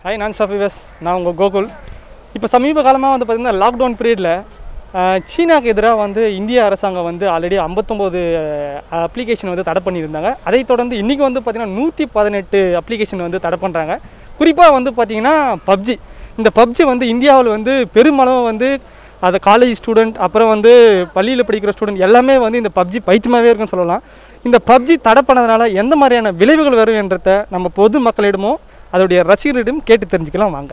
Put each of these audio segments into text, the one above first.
Hi நான் ஸ்டாஃபிவஸ் நான் உங்கள் கோகுல் இப்போ சமீப காலமாக வந்து பார்த்திங்கன்னா லாக்டவுன் பீரியடில் சீனாக்கு எதிராக வந்து இந்திய அரசாங்கம் வந்து ஆல்ரெடி ஐம்பத்தொம்போது அப்ளிகேஷன் வந்து தடை பண்ணியிருந்தாங்க அதைத் தொடர்ந்து இன்றைக்கி வந்து பார்த்திங்கன்னா நூற்றி பதினெட்டு அப்ளிகேஷன் வந்து தடை பண்ணுறாங்க குறிப்பாக வந்து பார்த்திங்கன்னா பப்ஜி இந்த பப்ஜி வந்து இந்தியாவில் வந்து பெருமளவு வந்து அது காலேஜ் ஸ்டூடெண்ட் அப்புறம் வந்து பள்ளியில் படிக்கிற ஸ்டூடெண்ட் எல்லாமே வந்து இந்த பப்ஜி பைத்தியமாகவே இருக்குன்னு சொல்லலாம் இந்த பப்ஜி தடை பண்ணதுனால எந்த மாதிரியான விளைவுகள் வரும் என்றத நம்ம பொது மக்களிடமும் அதோடைய ரசிகர்களிடம் கேட்டு தெரிஞ்சுக்கலாம் வாங்க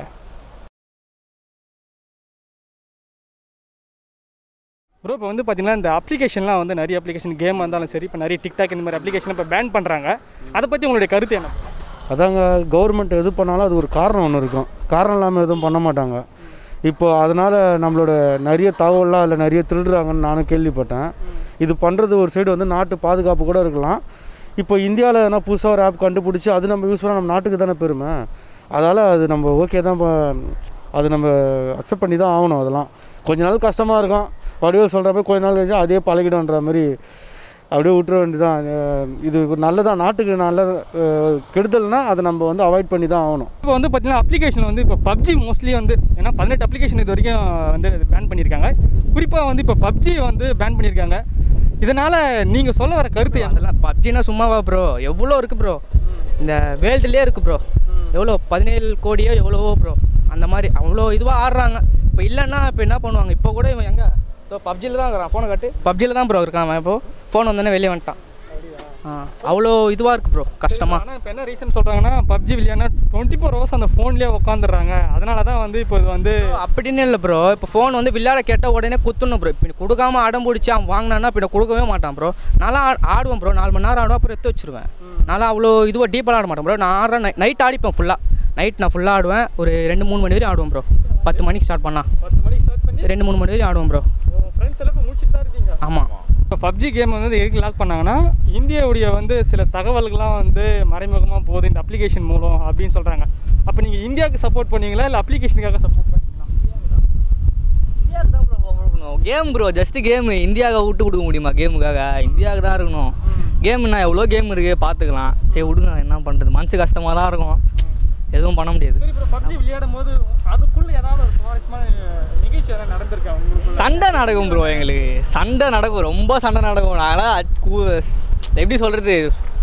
ப்ரோ இப்போ வந்து பார்த்தீங்கன்னா இந்த அப்ளிகேஷன்லாம் வந்து நிறைய அப்ளிகேஷன் கேம் இருந்தாலும் சரி இப்போ நிறைய டிக்டாக் இந்த மாதிரி அப்ளிகேஷன் இப்போ பேன் பண்ணுறாங்க அதை பற்றி உங்களுடைய கருத்து என்ன அதாங்க கவர்மெண்ட் எது பண்ணாலும் அது ஒரு காரணம் ஒன்று இருக்கும் காரணம் இல்லாமல் எதுவும் பண்ண மாட்டாங்க இப்போ அதனால் நம்மளோட நிறைய தகவல்லாம் அதில் நிறைய திருடுறாங்கன்னு நானும் கேள்விப்பட்டேன் இது பண்ணுறது ஒரு சைடு வந்து நாட்டு பாதுகாப்பு கூட இருக்கலாம் இப்போ இந்தியாவில் எதனா புதுசாக ஒரு ஆப் கண்டுபிடிச்சி அது நம்ம யூஸ் பண்ணால் நம்ம நாட்டுக்கு தானே பெருமை அதால் அது நம்ம ஓகே தான் ப- அது நம்ம அக்செப்ட் பண்ணி தான் ஆகணும் அதெல்லாம் கொஞ்ச நாள் கஷ்டமாக இருக்கும் வடிவல் சொல்கிற மாதிரி கொஞ்ச நாள் கழிச்சு அதே பழகிடும்ன்ற மாதிரி அப்படியே விட்டுற வேண்டியதான் அஹ் இது ஒரு நல்லதா நாட்டுக்கு நல்ல அஹ், கெடுதல்னா அதை நம்ம வந்து அவாய்ட் பண்ணி தான் ஆகணும் இப்போ வந்து பார்த்தீங்கன்னா அப்ளிகேஷன் வந்து இப்போ பப்ஜி மோஸ்ட்லி வந்து ஏன்னா பதினெட்டு அப்ளிகேஷன் இது வரைக்கும் வந்து பேன் பண்ணியிருக்காங்க குறிப்பாக வந்து இப்போ பப்ஜி வந்து பேன் பண்ணியிருக்காங்க இதனால் நீங்கள் சொல்ல வர கருத்து என்ன அதெல்லாம் பப்ஜினா சும்மாவா ப்ரோ எவ்வளோ இருக்குது ப்ரோ இந்த வேர்ல்டுலேயே இருக்குது ப்ரோ எவ்வளோ பதினேழு கோடியோ எவ்வளவோ ப்ரோ அந்த மாதிரி அவ்வளோ இதுவாக ஆடுறாங்க இப்போ இல்லைன்னா இப்போ என்ன பண்ணுவாங்க இப்போ கூட இவன் எங்கே இப்போ பப்ஜியில் தான் இருக்கிறான் ஃபோனை காட்டு பப்ஜியில் தான் ப்ரோ இருக்கான் அவன் இப்போ ஃபோன் வந்தோடனே வெளியே வந்துட்டான் ஆ அவ்வளோ இதுவாக இருக்குது ப்ரோ கஷ்டமாக ஆனால் இப்போ என்ன ரீசன் சொல்கிறாங்கன்னா பப்ஜி விளையாடினா டுவெண்ட்டி ஃபோர் ஹவர்ஸ் அந்த ஃபோன்லேயே உட்காந்துடுறாங்க அதனால தான் வந்து இப்போ இது வந்து அப்படின்னு இல்லை ப்ரோ இப்போ ஃபோன் வந்து விளையாட கேட்ட உடனே குத்தணும் ப்ரோ இப்போ கொடுக்காம அடம் பிடிச்சி அவன் வாங்கினான்னா இப்போ கொடுக்கவே மாட்டான் ப்ரோ நல்லா ஆடுவேன் ப்ரோ நாலு மணி நேரம் ஆடுவேன் அப்புறம் எடுத்து வச்சிருவேன் நல்லா அவ்வளோ இதுவாக டீப்பாக ஆட மாட்டேன் ப்ரோ நான் ஆடுறேன் நைட் ஆடிப்பேன் ஃபுல்லாக நைட் நான் ஃபுல்லாக ஆடுவேன் ஒரு ரெண்டு மூணு மணி வரையும் ஆடுவேன் ப்ரோ பத்து மணிக்கு ஸ்டார்ட் பண்ணா பத்து மணிக்கு ஸ்டார்ட் பண்ணி ரெண்டு மூணு மணி வரையும் ஆடுவேன் ப்ரோ ஃப்ரெண்ட்ஸ் எல்லாம் இப்போ முடிச்சுட்டு தான் இருக்கீங்க ஆமாம் இப்போ பப்ஜி கேம் வந்து எதுக்கு லாக் பண்ணாங்கன்னா இந்தியாவுடைய வந்து சில தகவல்கள்லாம் வந்து மறைமுகமாக போகுது இந்த அப்ளிகேஷன் மூலம் அப்படின்னு சொல்கிறாங்க அப்போ நீங்கள் இந்தியாவுக்கு சப்போர்ட் பண்ணுவீங்களா இல்லை அப்ளிகேஷனுக்காக சப்போர்ட் பண்ணுவீங்களா இந்தியாவுக்கு தான் ப்ரோ பண்ணணும் கேம் ப்ரோ ஜஸ்ட் கேம் இந்தியாவுக்கு விட்டு கொடுக்க முடியுமா கேமுக்காக இந்தியாவுக்கு தான் இருக்கணும் கேம்னா எவ்வளோ கேம் இருக்குது பார்த்துக்கலாம் சரி விடுங்க என்ன பண்ணுறது மனசு கஷ்டமாக தான் இருக்கும் எதுவும் பண்ண முடியாது சரி இப்போ பப்ஜி விளையாடும் போது அதுக்குள்ள ஏதாவது ஒரு சுவாரஸ்யமான நிகழ்ச்சி ஏதாவது நடந்திருக்கா உங்களுக்கு சண்டை நடக்கும் ப்ரோ எங்களுக்கு சண்டை நடக்கும் ரொம்ப சண்டை நடக்கும் நாங்களாம் அச்~ கூ- எப்படி சொல்கிறது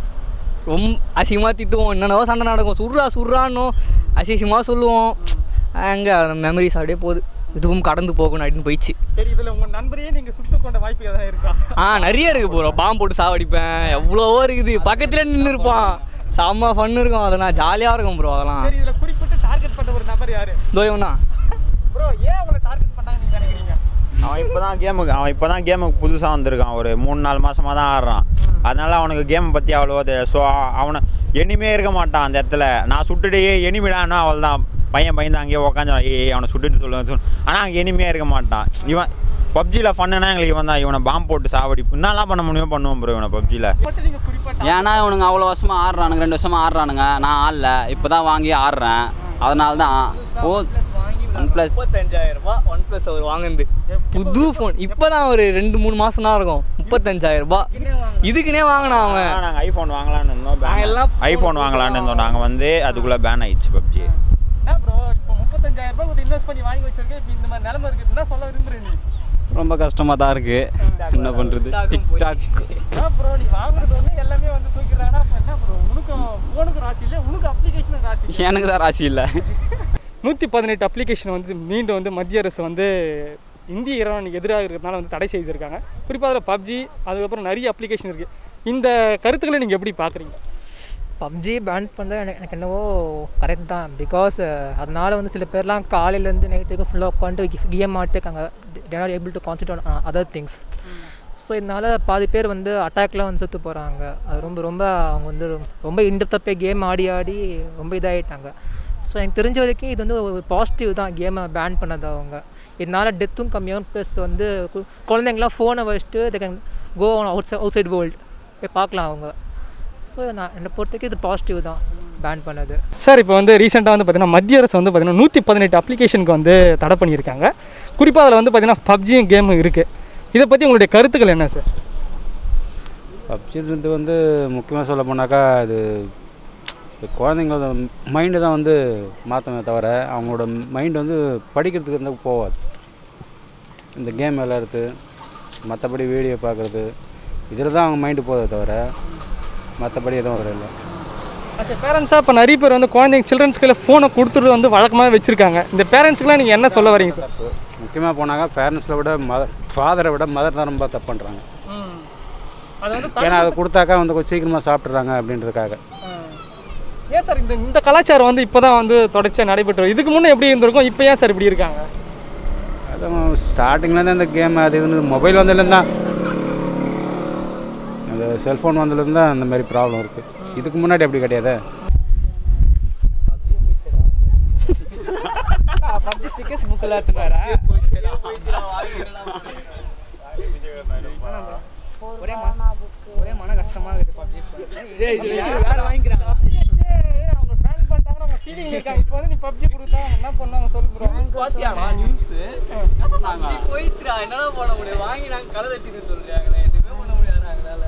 ரொம்ப அசிங்கமாக திட்டுவோம் என்னென்னவோ சண்டை நடக்கும் சுர்ரா சுர்ரான்னு அசிங்கமாக சொல்லுவோம் அங்கே மெமரிஸ் அப்படியே போகுது இதுவும் கடந்து போகணும் அப்படின்னு போயிடுச்சு சரி இதில் உங்கள் நண்பரையே நீங்கள் சுட்டு கொண்ட வாய்ப்பு ஏதாவது இருக்கா ஆ நிறைய இருக்குது ப்ரோ பாம்பு போட்டு சாவடிப்பேன் எவ்வளவோ இருக்குது பக்கத்துல நின்று இருப்பான் செம்ம ஃபன் இருக்கும் அதெல்லாம் ஜாலியாக இருக்கும் ப்ரோ அதெல்லாம் சரி இதில் குறிப்பிட்டு டார்கெட் பண்ண ஒரு நபர் யாரு தோயம்னா ப்ரோ ஏன் உங்களை டார்கெட் பண்ணாங்க நீங்கள் நினைக்கிறீங்க அவன் இப்போ தான் கேமுக்கு அவன் இப்போ தான் கேமுக்கு புதுசாக வந்திருக்கான் ஒரு மூணு நாலு மாசமா தான் ஆடுறான் அதனால அவனுக்கு கேமை பற்றி அவ்வளோவா தெரியாது ஸோ அவனை எனிமே இருக்க மாட்டான் அந்த இடத்துல நான் சுட்டுட்டு எனிமிடானா அவள் தான் பையன் பயந்து அங்கேயே உக்காந்துறான் ஏய் அவனை சுட்டுட்டு சொல்லுவேன் சொல்லு ஆனால் அங்கே எனிமையாக இருக்க மாட்டான் இவன் பப்ஜியில் ஃபன்னுனா எங்களுக்கு இவன் தான் இவனை பாம்பு போட்டு சாவடி என்னெல்லாம் பண்ண முடியுமோ பண்ணுவோம் ப்ரோ இவனை பப்ஜியில் மட்டும் நீங்கள் குறிப்பாக ஏன்னா இவனுங்க அவ்வளோ வருஷமாக ஆடுறானுங்க ரெண்டு வருஷமாக ஆடுறானுங்க நான் ஆடல இப்போ தான் வாங்கி ஆடுறேன் அதனால தான் ஓ ஒன் ப்ளஸ் முப்பத்தஞ்சாயிரம் ரூபாய் ஒன் ப்ளஸ் அவர் வாங்குது புது ஃபோன் இப்போ தான் ஒரு ரெண்டு மூணு மாதம் தான் இருக்கும் முப்பத்தஞ்சாயிரம் ரூபாய் இதுக்குன்னே வாங்கினான் அவன் நாங்கள் ஐஃபோன் வாங்கலான்னு இருந்தோம் நாங்க எல்லாம் ஐஃபோன் வாங்கலான்னு இருந்தோம் நாங்கள் வந்து அதுக்குள்ளே பேன் ஆயிடுச்சு பப்ஜி என்ன ப்ரோ இப்போ முப்பத்தஞ்சாயிரம் ரூபாய் ஒரு இன்வெஸ்ட் பண்ணி வாங்கி வச்சிருக்கேன் இப்போ இந்த மாதிரி நிலைமை இருக்குது என்ன சொல்ல விரும்புறேன் நீ ரொம்ப கஷ்டமாக தான் இருக்குது என்ன பண்ணுறது டிக்டாக் என்ன ப்ரோ நீ வாங்குறது வந்து எல்லாமே வந்து தூக்கிடுறாங்கன்னா அப்போ என்ன ப்ரோ உனக்கும் ஃபோனுக்கு ராசி இல்லை உனக்கு அப்ளிகேஷனுக்கு ராசி இல்லை. எனக்கு தான் ராசி இல்லை நூற்றி பதினெட்டு அப்ளிகேஷன் வந்து மீண்டும் வந்து மத்திய அரசு வந்து இந்திய இறைவனுக்கு எதிராக இருக்கிறதுனால வந்து தடை செய்திருக்காங்க குறிப்பாக அதில் பப்ஜி அதுக்கப்புறம் நிறைய அப்ளிகேஷன் இருக்குது இந்த கருத்துக்களை நீங்கள் எப்படி பார்க்குறீங்க பப்ஜி பேன் பண்ணுறது எனக்கு எனக்கு என்னவோ கரெக்ட் தான் பிகாஸ் அதனால் வந்து சில பேர்லாம் காலையிலேருந்து நைட்டுக்கு ஃபுல்லாக உட்காந்து கேம் ஆட்டுக்காங்க they're able to concentrate on other things so இதனால் பாதி பேர் வந்து அட்டாக்லாம் வந்து செத்து போகிறாங்க அது ரொம்ப ரொம்ப அவங்க வந்து ரொம்ப இன்டெப்த்தாக போய் கேம் ஆடி ஆடி ரொம்ப இதாகிட்டாங்க ஸோ எனக்கு தெரிஞ்ச வரைக்கும் இது வந்து ஒரு பாசிட்டிவ் தான் கேமை பேன் பண்ணது அவங்க இதனால் டெத்தும் கம்மியாகும் ப்ளஸ் வந்து கு- குழந்தைங்களாம் ஃபோனை வச்சுட்டு they can go outside outside world போய் பார்க்கலாம் அவங்க ஸோ நான் என்னை பொறுத்த வரைக்கும் இது பாசிட்டிவ் தான் பேன் பண்ணது சார் இப்போ வந்து ரீசெண்டாக வந்து பார்த்தீங்கன்னா மத்திய அரசு வந்து பார்த்தீங்கன்னா நூற்றி பதினெட்டு அப்ளிகேஷனுக்கு வந்து தடை பண்ணியிருக்காங்க குறிப்பாக அதில் வந்து பார்த்தீங்கன்னா பப்ஜியும் கேமும் இருக்குது இதை பற்றி உங்களுடைய கருத்துக்கள் என்ன சார் பப்ஜின்றது வந்து முக்கியமாக சொல்ல போனாக்கா அது இப்போ குழந்தைங்க மைண்டு தான் வந்து மாற்றமே தவிர அவங்களோட மைண்ட் வந்து படிக்கிறதுக்கு இருந்தால் போகாது இந்த கேம் விளையாடுறது மற்றபடி வீடியோ பார்க்குறது இதில் தான் அவங்க மைண்டு போதே தவிர மற்றபடி எதுவும் வரல இல்லை அஸ் பேரண்ட்ஸாக இப்போ நிறைய பேர் வந்து குழந்தைங்க சில்ட்ரன்ஸ் கையில் ஃபோனை கொடுத்துட்டு வந்து வழக்கமாக வச்சுருக்காங்க இந்த பேரண்ட்ஸ்க்குலாம் நீங்கள் என்ன சொல்ல வரீங்க சார் முக்கியமாக போனாங்க பேரண்ட்ஸை விட மதர் ஃபாதரை விட மதர் தான் ரொம்ப தப்பு பண்ணுறாங்க அது வந்து ஏன்னா அதை கொடுத்தாக்கா வந்து கொஞ்சம் சீக்கிரமாக சாப்பிட்றாங்க அப்படின்றதுக்காக ஏன் சார் இந்த இந்த கலாச்சாரம் வந்து இப்போ தான் வந்து தொடர்ச்சியாக நடைபெற்று வருது. இதுக்கு முன்னே எப்படி இருந்திருக்கும் இப்போ ஏன் சார் இப்படி இருக்காங்க அதுவும் ஸ்டார்டிங்லேருந்து இந்த கேம் அது இதுன்னு மொபைல் வந்ததுலேருந்து தான் அந்த செல்ஃபோன் வந்ததுலேருந்து தான் அந்த மாதிரி ப்ராப்ளம் இருக்குது இதுக்கு முன்னாடி அப்படி கிடையாது பப்ஜி ஸ்டிக்கர்ஸ் புக்கில் எடுத்துனாரா ஒரே மன ஒரே மன கஷ்டமா இருக்குது பப்ஜி வேற வாங்கிக்கிறாங்க அவங்க பேன் பண்ணிட்டாங்கன்னா அவங்க ஃபீலிங் இருக்காங்க இப்போ வந்து நீ பப்ஜி கொடுத்தா அவங்க என்ன பண்ணாங்க சொல்லு ப்ரோ பாத்தியாடா நியூஸ் பப்ஜி போயிடுச்சுடா என்னடா பண்ண முடியும் வாங்கி நாங்க கலர் வச்சுன்னு சொல்றாங்களே எதுவுமே பண்ண முடியாது எங்களால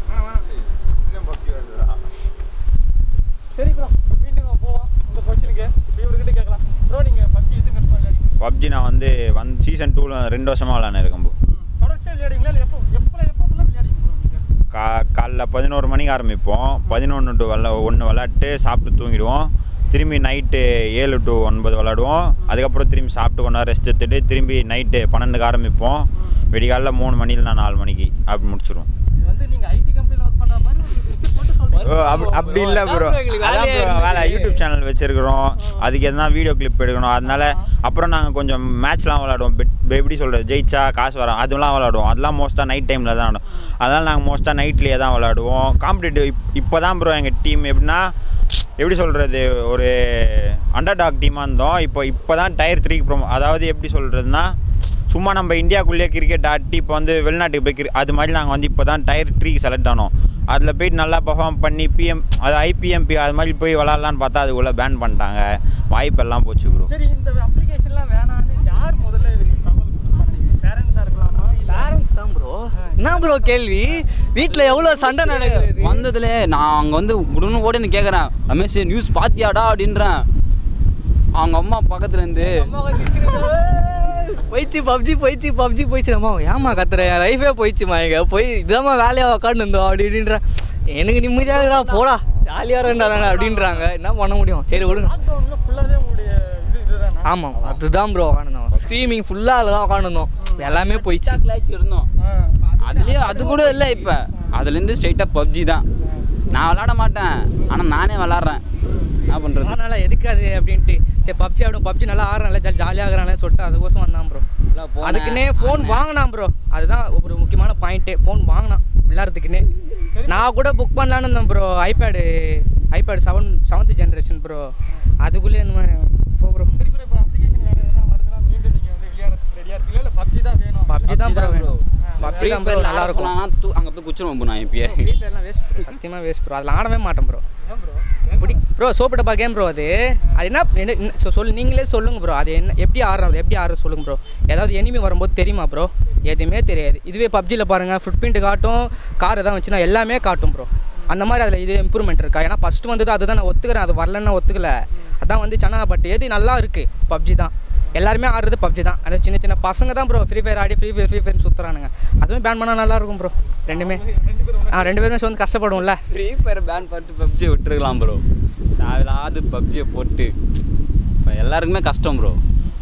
சரி ப்ரோ மீண்டும் போவோம் இந்த கொஸ்டினுக்கு இப்போ இவர்கிட்ட கேட்கலாம் ப்ரோ நீங்கள் பப்ஜி எது வருஷமா விளையாடிங்க பப்ஜி நான் வந்து வந்து சீசன் டூவில் ரெண்டு வருஷமாக விளாண்டுருக்கேன் ப்ரோ தொடர்ச்சியாக விளையாடிங்களா இல்லை எப்போ எப்போ எப்போ ஃபுல்லாக விளையாடிங்க ப்ரோ நீங்கள் கா காலைல பதினோரு மணிக்கு ஆரம்பிப்போம் பதினொன்று டு விளா ஒன்று விளாட்டு சாப்பிட்டு தூங்கிடுவோம் திரும்பி நைட்டு ஏழு டு ஒன்பது விளாடுவோம் அதுக்கப்புறம் திரும்பி சாப்பிட்டு கொண்டா ரெஸ்ட் எடுத்துட்டு திரும்பி நைட்டு பன்னெண்டுக்கு ஆரம்பிப்போம் விடிகாலில் மூணு மணியில் நான் நாலு மணிக்கு அப்படி முடிச்சிடுவோம் இது வந்து நீங்கள் ஐடி கம்பெனியில் ஒர்க் பண்ணுற மாதிரி ஒரு லிஸ்ட்டு போட்டு சொல்கிறீங்க ஓ அப்படி அப்படி இல்லை ப்ரோ அதான் bro எங்களுக்கு அதான் வேலையே bro வேலை யூடியூப் சேனல் வச்சிருக்கிறோம் அதுக்கு எதனா வீடியோ கிளிப் எடுக்கணும் அதனால அப்புறம் நாங்கள் கொஞ்சம் மேட்ச்லாம் விளாடுவோம் பெட் எப்படி சொல்கிறது ஜெயிச்சா காசு வரோம் அதெல்லாம் விளாடுவோம் அதெல்லாம் மோஸ்ட்டாக நைட் டைமில் தான் விளாடுவோம் அதனால் நாங்கள் மோஸ்ட்டாக நைட்லேயே தான் விளாடுவோம் காம்படிட்டிவ் இப் இப்போ தான் ப்ரோ எங்கள் டீம் எப்படின்னா எப்படி சொல்கிறது ஒரு அண்டர் டாக் டீமாக இருந்தோம் இப்போ இப்போ தான் டயர் த்ரீக்கு ப்ரோ அதாவது எப்படி சொல்கிறதுனா சும்மா நம்ம இந்தியாக்குள்ளேயே கிரிக்கெட் ஆடி இப்போ வந்து வெளிநாட்டுக்கு போய் கிரி- அது மாதிரி நாங்கள் வந்து இப்போ தான் டயர் த்ரீக்கு செலக்ட் ஆனோம் அதில் போயிட்டு நல்லா பர்ஃபார்ம் பண்ணி பிஎம் அது ஐபிஎம்பி அது மாதிரி போய் விளாட்லான்னு பார்த்தா அதுக்குள்ளே பேன் பண்ணிட்டாங்க வாய்ப்பெல்லாம் போச்சு ப்ரோ சரி இந்த அப்ளிகேஷன்லாம் வேணான்னு யார் முதல்ல இதுக்கு தகவல் கொடுத்தாங்க பேரண்ட்ஸாக இருக்கலாமா இல்லை பேரண்ட்ஸ் தான் ப்ரோ என்ன ப்ரோ கேள்வி வீட்டில் எவ்வளோ சண்டை நடக்குது வந்ததுல நான் அங்கே வந்து உடனே ஓடி வந்து கேட்குறேன் ரமேஷ் நியூஸ் பாத்தியாடா அப்படின்றேன் அவங்க அம்மா பக்கத்துல இருந்து போயிடுச்சு பப்ஜி போயிடுச்சு பப்ஜி போயிடுச்சு அம்மா ஏமா கத்துற என் லைஃபே போயிடுச்சுமா எங்க போய் இதாம்மா வேலையாக உட்காந்து இருந்தோம் அப்படி இப்படின்ற எனக்கு நிம்மதியாகடா போடா ஜாலியாக இருண்டா அப்படின்றாங்க என்ன பண்ண முடியும் சரி விடுங்க லாக்டவுனில் ஃபுல்லாகவே உங்களுடைய இது இதுதானா ஆமாம் அதுதான் ப்ரோ உட்காந்துருந்தோம் ஸ்க்ரீமிங் ஃபுல்லாக அதில் தான் உட்காந்துருந்தோம் எல்லாமே போயிடுச்சு கிளாச் இருந்தோம் அதுலேயே அது கூட இல்லை இப்போ அதுலேருந்து ஸ்ட்ரைட்டாக பப்ஜி தான் நான் விளாட மாட்டேன் ஆனால் நானே விளாட்றேன் என்ன பண்ணுறது அதனால எதுக்கு அது அப்படின்ட்டு சரி பப்ஜி ஆடும் பப்ஜி நல்லா ஆடுறான்ல ஜாலி ஜாலியாக ஆகுறான்ல சொல்லிட்டு அதுக்கோசம் வந்தான் ப்ரோ அதுக்குன்னே ஃபோன் வாங்கினான் ப்ரோ அதுதான் ஒரு முக்கியமான பாயிண்ட்டு ஃபோன் வாங்கினான் விளையாடுறதுக்குன்னே நான் கூட புக் பண்ணலான்னு இருந்தேன் bro iPad iPad seven seventh generation bro அதுக்குள்ளே இந்த மாதிரி போ ப்ரோ சரி ப்ரோ இப்போ அப்ளிகேஷன் வேறு எதனா வருதுன்னா மீண்டும் நீங்கள் வந்து விளையாட ரெடியாக இருக்கீங்களா இல்லை பப்ஜி தான் வேணும் பப்ஜி தான் ப்ரோ வேணும் பப்ஜி தான் ப்ரோ நல்லா இருக்கும் அங்கே போய் குச்சிருவோம் ப்ரோ நான் இப்பயே ஃப்ரீ ஃபயர்லாம் வேஸ்ட் ப்ரோ சத்தியமாக வேஸ்ட் ப்ரோ அதில் ஆடவே மாட்டேன் ப்ரோ எப்படி ப்ரோ சோப்பு டப்பா கேம் ப்ரோ அது அது என்ன என்ன- என்ன- சொ- சொல்லு நீங்களே சொல்லுங்க ப்ரோ அது என்ன எப்படி ஆடுறது எப்படி ஆடுறது சொல்லுங்க ப்ரோ ஏதாவது எனிமி வரும்போது தெரியுமா ப்ரோ எதுவுமே தெரியாது இதுவே பப்ஜியில் பாருங்கள் ஃபுட் பிரிண்ட் காட்டும் கார் எதாவது வச்சுன்னா எல்லாமே காட்டும் ப்ரோ அந்த மாதிரி அதில் இது இம்ப்ரூவ்மெண்ட் இருக்கா ஏன்னா ஃபஸ்ட்டு வந்தது அதுதான் நான் ஒத்துக்கிறேன் அது வரலன்னா ஒத்துக்கல அதான் வந்து சனா பட் எது நல்லா இருக்குது பப்ஜி தான் எல்லாருமே ஆடுறது பப்ஜி தான் அந்த சின்ன சின்ன பசங்க தான் ப்ரோ ஃப்ரீ ஃபயர் ஆடி ஃப்ரீ ஃபயர் ஃப்ரீ ஃபயர் சுற்றுறானுங்க அதுவும் பேன் பண்ணால் நல்லா இருக்கும் ப்ரோ ரெண்டுமே ஆ ரெண்டு பேருமே வந்து கஷ்டப்படுவோம்ல ஃப்ரீ ஃபயர் பேன் பண்ணிட்டு பப்ஜியை விட்டுருக்கலாம் ப்ரோ தேவையில்லாது பப்ஜியை போட்டு இப்போ எல்லாருக்குமே கஷ்டம் ப்ரோ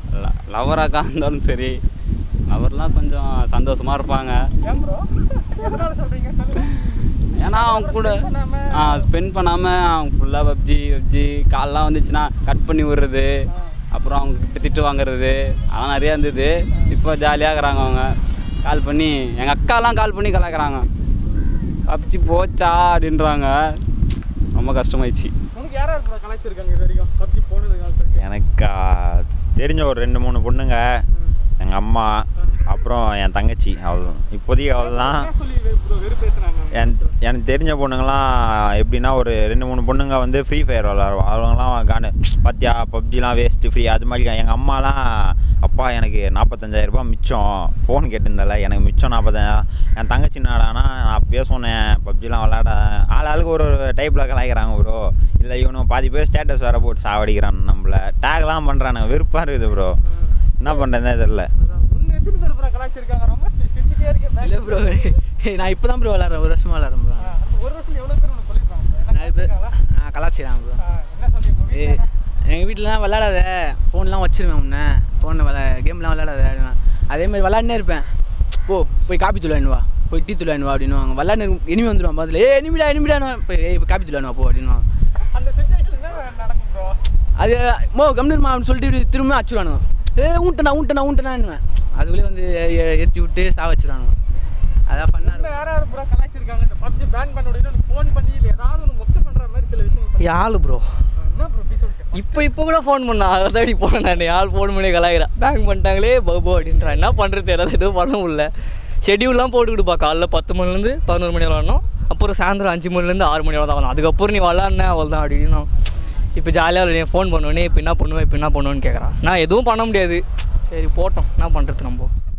லவராக்கா இருந்தாலும் சரி லவர்லாம் கொஞ்சம் சந்தோஷமாக இருப்பாங்க ஏன் ப்ரோ எதனால சொல்கிறீங்க சொல்லுங்க ஏன்னா அவங்க கூட ஸ்பெண்ட் பண்ணாமல் அவங்க ஃபுல்லாக பப்ஜி பப்ஜி கால்லாம் வந்துச்சுன்னா கட் பண்ணி விடுறது அப்புறம் அவங்க கிட்ட திட்டு வாங்குறது அதெல்லாம் நிறையா இருந்தது இப்போ ஜாலியாக இருக்கிறாங்க அவங்க கால் பண்ணி எங்கள் அக்காலாம் கால் பண்ணி கலாய்க்கிறாங்க பப்ஜி போச்சா அப்படின்றாங்க ரொம்ப கஷ்டமாயிடுச்சு உனக்கு யார் யார் ப்ரோ கலாய்ச்சிருக்காங்க இது வரைக்கும் பப்ஜி போனதுக்காக சொல்லிட்டு எனக்கு ஆ, தெரிஞ்ச ஒரு ரெண்டு மூணு பொண்ணுங்க எங்கள் அம்மா அப்புறம் என் தங்கச்சி அவ்வளோ இப்போதைக்கு அவ்வளோதான் என்ன சொல்லி வெறு- bro வெறுப்பேத்துறாங்க அவங்க என் எனக்கு தெரிஞ்ச பொண்ணுங்களாம் எப்படின்னா ஒரு ரெண்டு மூணு பொண்ணுங்க வந்து ஃப்ரீ ஃபயர் விளாடுவோம் அவங்களாம் கானு பாத்தியா பப்ஜிலாம் வேஸ்ட்டு ஃப்ரீ அது மாதிரி எங்கள் அம்மாலாம் அப்பா எனக்கு நாற்பத்தஞ்சாயிரரூபா மிச்சம் ஃபோன் கேட்டிருந்தால எனக்கு மிச்சம் நாற்பத்தஞ்சாயிரம் என் தங்கச்சி நாடானா நான் அப்பயே சொன்னேன் பப்ஜிலாம் விளாட ஆள் ஆளுக்கு ஒரு ஒரு டைப்பில் கலாய்க்கிறாங்க ப்ரோ இல்லை இவனு பாதி பேர் ஸ்டேட்டஸ் வேறு போட்டு சாவடிக்கிறான் நம்மள டேக்லாம் பண்ணுறானுங்க வெறுப்பாக இருக்குது ப்ரோ என்ன பண்ணுறதுனே தெரில ஒன்று எத்தனை பேர் ப்ரோ கலாச்சிருக்காங்க ரொம்ப சிரிச்சுட்டே இருக்கேன் இல்லை ப்ரோ நான் இப்போ தான் ப்ரோ விளாட்றேன் ஒரு வருஷமாக விளாட்றேன் ப்ரோ ஒரு வருஷத்துல எவ்வளோ பேர் ஒன்று சொல்லியிருக்காங்க நிறைய பேர் நான் கலாச்சிடுறேன் ப்ரோ என்ன சொல்றீங்க ஏ எங்கள் வீட்டிலலாம் விளாடாத ஃபோன்லாம் வச்சிருவேன் முன்ன ஃபோனில் விளா கேம்லாம் விளாடாத அப்படின்னா அதேமாதிரி விளாட்னே இருப்பேன் போ போய் காப்பி தூள் வா போய் டீ தூள் வா அப்படின்னுவாங்க விளாட்னு இனிமே வந்துடுவான் பதில் ஏ இனிமிடா இனிமிடா போய் ஏய் காப்பி தூள் வா போ அப்படின்னுவாங்க அந்த சுச்சுவேஷன் என்ன நடக்கும் ப்ரோ அது மோ கம்னர்மா அப்படின்னு சொல்லிட்டு இப்படி திரும்ப அச்சுடுவானுங்க ஏ ஊண்டனா ஊண்டனா ஊண்டனான்னுவேன் அதுக்குள்ளே வந்து ஏ- ஏற்றி விட்டு சா வச்சுருவானுங்க அதான் பண்ணா இந்த யார் யார் ப்ரோ கலாச்சிருக்காங்க இந்த பப்ஜி பேன் பண்ண உடனே ஃபோன் பண்ணி இல்லை ஏதாவது ஒன்று மொக்க பண்ணுற மாதிரி சில விஷயங்கள் பண்ணி- யாழ் ப்ரோ என்ன ப்ரோ அப்படி சொல்லிட்டு இப்போ இப்போ கூட ஃபோன் பண்ணா அதை தேடி போனேன் நான் யார் ஃபோன் பண்ணி கலாய்க்கிறேன் பேங்க் பண்ணிட்டாங்களே பபோ அப்படின்றான் என்ன பண்ணுறது தெரியல எதுவும் பண்ண முடியல ஷெடியூல்லாம் போட்டுக்கிட்டுப்பா காலைல பத்து மணிலேருந்து பதினோரு மணி விளாடணும் அப்புறம் சாயந்தரம் அஞ்சு மணிலேருந்து ஆறு மணி தான் வரணும் அதுக்கப்புறம் நீ விளாட்ன அவள் தான் அப்படின்னு இப்போ ஜாலியாக நீ ஃபோன் பண்ணுவேனே இப்போ என்ன பண்ணுவேன் இப்போ என்ன பண்ணுவேன்னு கேட்குறான் நான் எதுவும் பண்ண முடியாது சரி போட்டோம் என்ன பண்ணுறது நம்ம